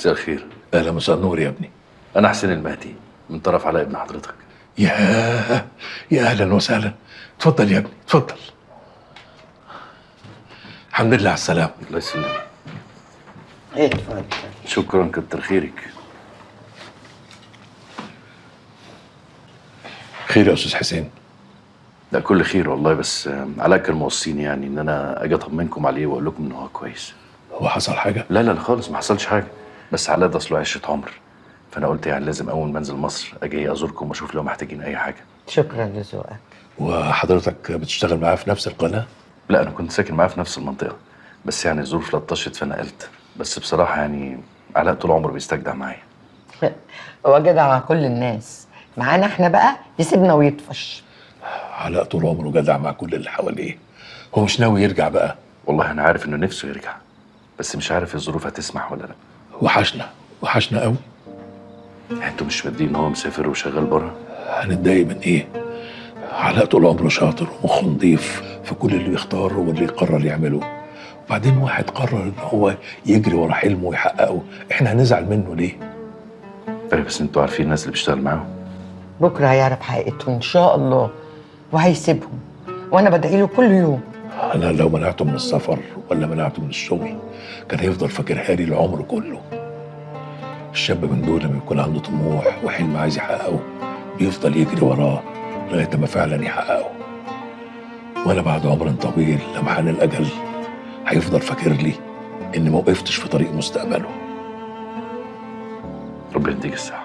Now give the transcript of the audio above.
مساء الخير اهلا مساء النور يا ابني انا حسين المهدي من طرف علاء ابن حضرتك يا يا اهلا وسهلا اتفضل يا ابني اتفضل الحمد لله على السلامه الله يسلمك ايه اتفضل شكرا كتر خيرك خير يا استاذ حسين لا كل خير والله بس آم، علاء كان موصيني يعني ان انا اجي اطمنكم عليه واقول لكم ان هو كويس هو حصل حاجه لا لا لا خالص ما حصلش حاجه بس علاء ده اصله عشره عمر فانا قلت يعني لازم اول ما انزل مصر اجي ازوركم واشوف لو محتاجين اي حاجه شكرا لذوقك وحضرتك بتشتغل معاه في نفس القناه لا انا كنت ساكن معاه في نفس المنطقه بس يعني الظروف لطشت فنقلت بس بصراحه يعني علاء طول عمره بيستجدع معايا هو جدع مع كل الناس معانا احنا بقى يسيبنا ويطفش علاء طول عمره جدع مع كل اللي حواليه هو مش ناوي يرجع بقى والله انا عارف انه نفسه يرجع بس مش عارف الظروف هتسمح ولا لا وحشنا وحشنا قوي انتوا مش مادين ان هو مسافر وشغال بره هنتضايق من ايه علاء طول عمره شاطر ومخه نضيف في كل اللي يختاره واللي يقرر يعمله وبعدين واحد قرر ان هو يجري ورا حلمه ويحققه احنا هنزعل منه ليه طيب بس انتوا عارفين الناس اللي بيشتغل معاهم بكره هيعرف حقيقته ان شاء الله وهيسيبهم وانا بدعي له كل يوم انا لو منعته من السفر ولا منعته من الشغل كان هيفضل فاكرها لي العمر كله الشاب من دول لما يكون عنده طموح وحلم عايز يحققه بيفضل يجري وراه لغايه ما فعلا يحققه وانا بعد عمر طويل لمحان الاجل هيفضل فاكر لي اني ما وقفتش في طريق مستقبله ربنا يديك الصحه